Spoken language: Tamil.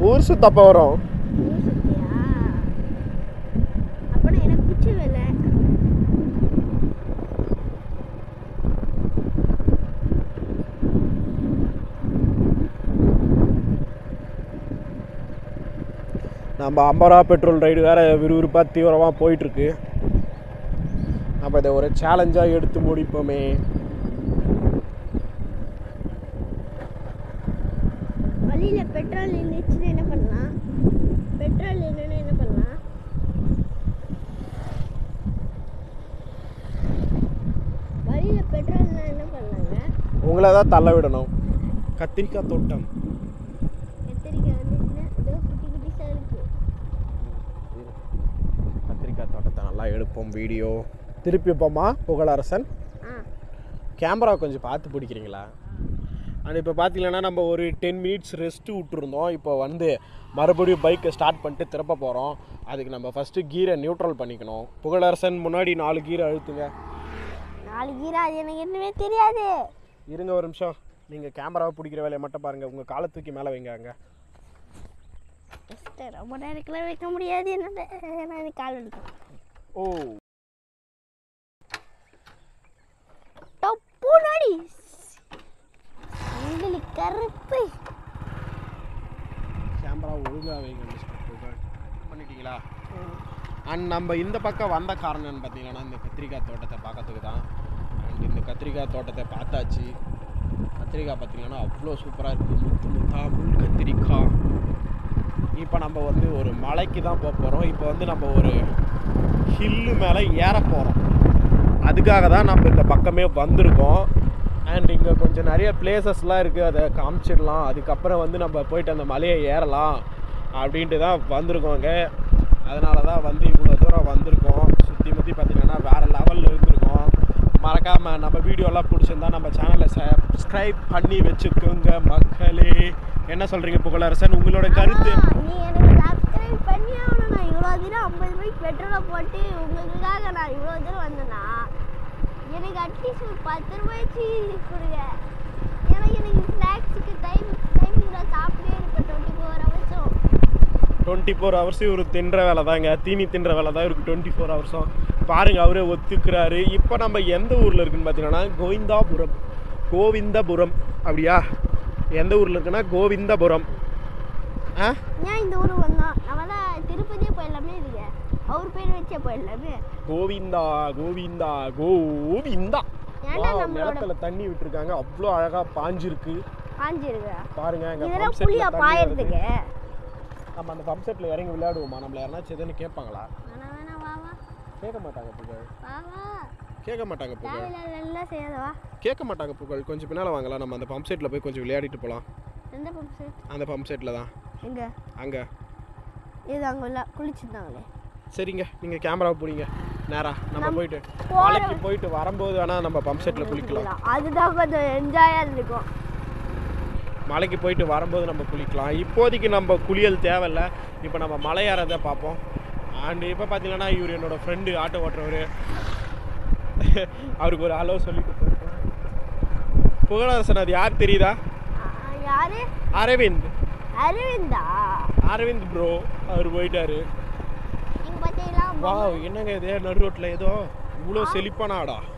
ஊர் சுத்தப்ப வரும் ஊர் சுத்தியா அப்பனா எனக்கு பிடிச்ச வேலை நம்ம ஐம்பது ரூபா பெட்ரோல் ரைடு வேற விறுவிறுப்பாக தீவிரமாக போயிட்டுருக்கு நம்ம இதை ஒரு சேலஞ்சாக எடுத்து முடிப்போமே வழியில பெட்ரோல் நின்றுச்சுன்னா என்ன பண்ணலாம் பெட்ரோல் இல்லைன்னா என்ன பண்ணலாம் வழியில பெட்ரோல்னா என்ன பண்ணலாங்க உங்களை தான் தள்ள விடணும் கத்திரிக்காய் தோட்டம் கத்திரிக்காய் வந்துச்சுன்னா இதோ குட்டி குட்டிஸாக இருக்கு கத்திரிக்காய் தோட்டத்தை நல்லா எடுப்போம் வீடியோ திருப்பி போமா புகழரசன் ஆ கேமரா கொஞ்சம் பார்த்து பிடிக்கிறீங்களா அண்ட் இப்போ பார்த்தீங்கன்னா நம்ம ஒரு டென் மினிட்ஸ் ரெஸ்ட்டு விட்டுருந்தோம் இப்போ வந்து மறுபடியும் பைக்கை ஸ்டார்ட் பண்ணிட்டு திருப்ப போகிறோம் அதுக்கு நம்ம ஃபஸ்ட்டு கீரை நியூட்ரல் பண்ணிக்கணும் புகழரசன் முன்னாடி நாலு கீரை அழுத்துங்க நாலு கீரை அது எனக்கு என்னவே தெரியாது இருங்க ஒரு நிமிஷம் நீங்கள் கேமராவை பிடிக்கிற வேலையை மட்டும் பாருங்கள் உங்கள் காலை தூக்கி மேலே வைங்க அங்கே Just ரொம்ப நேரத்துக்குலாம் வைக்க முடியாது என்னால நான் எனக்கு கால் வலிக்கும் ஓ டப்பு நாடி சங்கிலி கருப்பு கேமரா ஒழுங்காக வைங்க மிஸ்டர் புகழ் பண்ணிட்டீங்களா அண்ட் நம்ம இந்த பக்கம் வந்த காரணம்னு பார்த்தீங்கன்னா இந்த கத்திரிக்காய் தோட்டத்தை பார்க்கறதுக்கு தான் அண்ட் இந்த கத்திரிக்காய் தோட்டத்தை பார்த்தாச்சு கத்திரிக்காய் பார்த்தீங்கன்னா அவ்வளோ சூப்பராக இருக்குது முத்து முத்தா முள் கத்திரிக்காய் இப்போ நம்ம வந்து ஒரு மலைக்கு தான் போக போகிறோம் இப்போ வந்து நம்ம ஒரு ஹில்லு மேலே ஏற போகிறோம் அதுக்காக தான் நம்ம இந்த பக்கமே வந்திருக்கோம் அண்ட் இங்கே கொஞ்சம் நிறைய பிளேசஸ்லாம் இருக்குது அதை காமிச்சிடலாம் அதுக்கப்புறம் வந்து நம்ம போயிட்டு அந்த மலையை ஏறலாம் அப்படின்ட்டு தான் வந்திருக்கோங்க அதனால தான் வந்து இவ்வளோ தூரம் வந்திருக்கோம் சுற்றி முற்றி பார்த்தீங்கன்னா வேறு லெவலில் இருந்திருக்கோம் மறக்காமல் நம்ம வீடியோலாம் பிடிச்சிருந்தா நம்ம சேனலை சப்ஸ்கிரைப் பண்ணி வச்சுக்கோங்க மக்களே என்ன சொல்கிறீங்க புகழரசன் உங்களோட கருத்து ஆமா, நீ எனக்கு சப்ஸ்கிரைப் பண்ணி ஆகணும் நான் இவ்வளோ தூரம் ஐம்பது ரூபாய்க்கு பெட்ரோலை போட்டு உங்களுக்காக நான் இவ்வளோ தூரம் வந்தேன்னா எனக்கு அட்லீஸ்ட் ஒரு பத்து ரூபாய்க்கு கொடுங்க ஏன்னா எனக்கு ஸ்நாக்ஸுக்கு டைம் டைமிங் நான் சாப்பிட்டே இருப்பேன் டுவெண்ட்டி ஃபோர் ஹவர்ஸும் டுவெண்ட்டி ஃபோர் ஹவர்ஸ் இவர் தின்ற வேலை தாங்க தீனி தின்ற வேலை தான் இவருக்கு டுவெண்ட்டி ஃபோர் ஹவர்ஸும் பாருங்க அவரே ஒத்துக்கிறாரு இப்போ நம்ம எந்த ஊரில் இருக்குன்னு பார்த்தீங்கன்னா கோவிந்தாபுரம் கோவிந்தபுரம் அப்படியா எந்த ஊரில் இருக்குன்னா கோவிந்தபுரம் ஆ ஏன் இந்த ஊருக்கு வந்தோம் நம்ம தான் திருப்பதியே போயிடலாமே இதுக்கு அவர் பேர் வச்சே போயிடலாமே கோவிந்தா கோவிந்தா கோவிந்தா ஏன்டா Wow, நம்மளோட நிலத்துல தண்ணி விட்டுருக்காங்க அவ்வளோ அழகா பாஞ்சிருக்கு காஞ்சிருக்கு பாருங்க எங்க இதெல்லாம் pump setல புளியா தண்ணி வருது. பாயறதுக்கு நம்ம அந்த பம்ப் செட்ல இறங்கி விளையாடுவோமா நம்மள யாருனாச்சும் எதுன்னு கேட்பாங்களா வேணா வேணா வா வா கேட்க மாட்டாங்க புகழ் வா வா கேட்க மாட்டாங்க புகழ் தேவையில்ல எல்லாம் செய்யாதவா கேட்க மாட்டாங்க புகழ் கொஞ்சம் பின்னால் வாங்கலாம் நம்ம அந்த பம்ப் செட்டில் போய் கொஞ்சம் விளையாடிட்டு போகலாம் எந்த பம்ப் செட் அந்த பம்ப் செட்டில் தான் எங்க அங்கே இது அங்க உள்ள குளிச்சிருந்தாங்களே சரிங்க நீங்கள் கேமராவை பிடிங்க நேரா நம்ம நம் போயிட்டு போற- மலைக்கு போயிட்டு வரும்போது வேணால் நம்ம பம்ப் செட்டில் குளிக்கலாம் அதுதான் கொஞ்சம் என்ஜாயா இருக்கும் மலைக்கு போயிட்டு வரும்போது நம்ம குளிக்கலாம் இப்போதைக்கு நம்ம குளியல் தேவையில்ல இப்போ நம்ம மலை ஏறதை பார்ப்போம் அண்ட் இப்போ பார்த்தீங்கன்னா இவர் என்னோட ஃப்ரெண்டு ஆட்டோ ஓட்டுறவர் அவருக்கு ஒரு அளவு சொல்லிட்டு போயிருக்கோம் புகழரசன் அது யார் தெரியுதா ஆ, யாரு அரவிந்த் அரவிந்தா அரவிந்த் ப்ரோ அவர் போயிட்டாரு நீங்க பாத்தீங்களா வா என்னங்க இது நடு ரோட்டில் ஏதோ இவ்வளோ செழிப்பான ஆடா